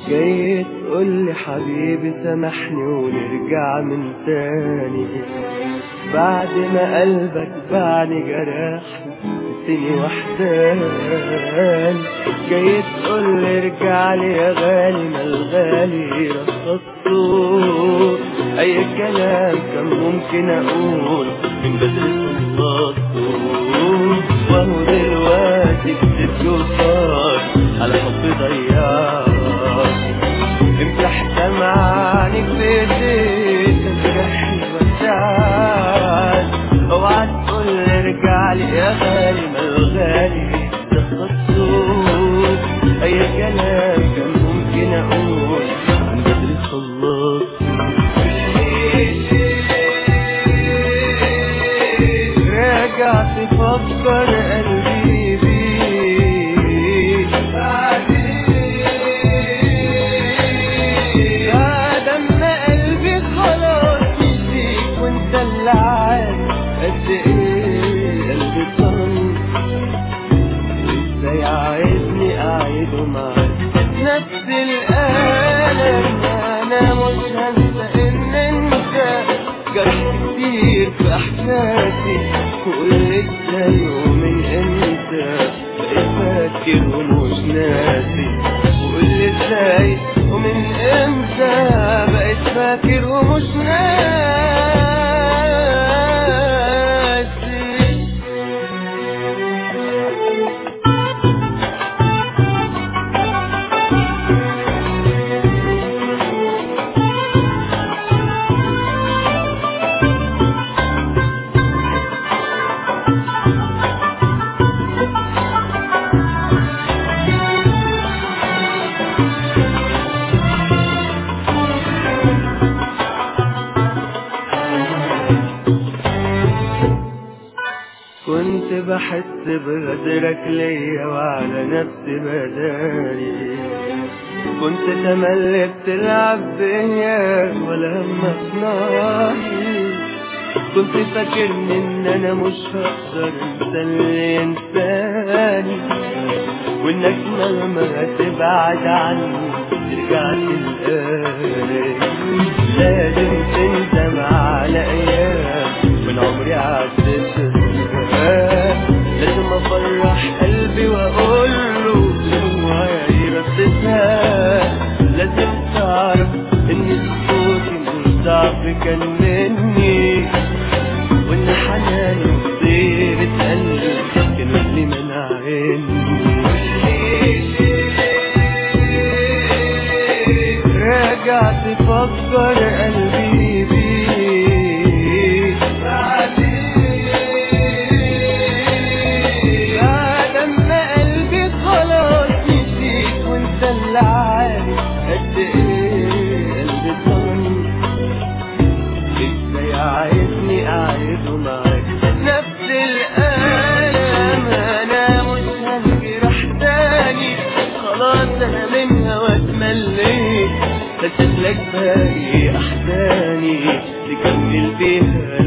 جاي تقولي حبيبي سامحني ونرجع من تاني بعد ما قلبك بعدني جرح سني وحدان جاي تقولي ارجع لي يا غالي ما الغالي رصصته اي كلام كان ممكن اقول من بدري خلصته وهو دلوقتي بتتجوفر على حب ضيعك امسح دمعاني في ايديك الجرح وسعك اوعى تقول ارجع لي يا غالي ما الغالي تخصصه اي كلام كان ممكن اقول من بدري خلصت راجع تفكر قلبي بيك يا دم قلبي خلاص نسيك وانت اللي عارف قد ايه قلبي صن ازاي عايزني اعيده معاك نفس الالم انا مش هنسى ان انت جرح كتير في احساسي وقلت ازاي ومن امتى بقيت فاكر ومش ناسي وقول ازاي ومن امتى بقيت فاكر ومش ناسي كنت بحس بغدرك ليا وعلى نفسي بداري كنت تملي بتلعب بيا ولا همك ناري كنت فاكرني ان انا مش هقدر انسى اللي ينساني وانك مهما هتبعد عني ترجع تلقاني لازم تندم على ايام من عمري عدتها لازم افرح قلبي واقول له دموعي يرددها لازم تعرف ان صوتي مش ضعف كان مني وان حناني وطيبة قلبي كانوا اللي منعيني راجع تفكر قلبي بيك يا دم قلبي خلاص نسيك وانت اللي عارف قد ايه قلبي صغير ازاي عايزني اعيده معاك نفس الالم انا مش هنجرح تاني خلاص انا منها واتمليت رسيت لك باقي احزاني تكمل بيها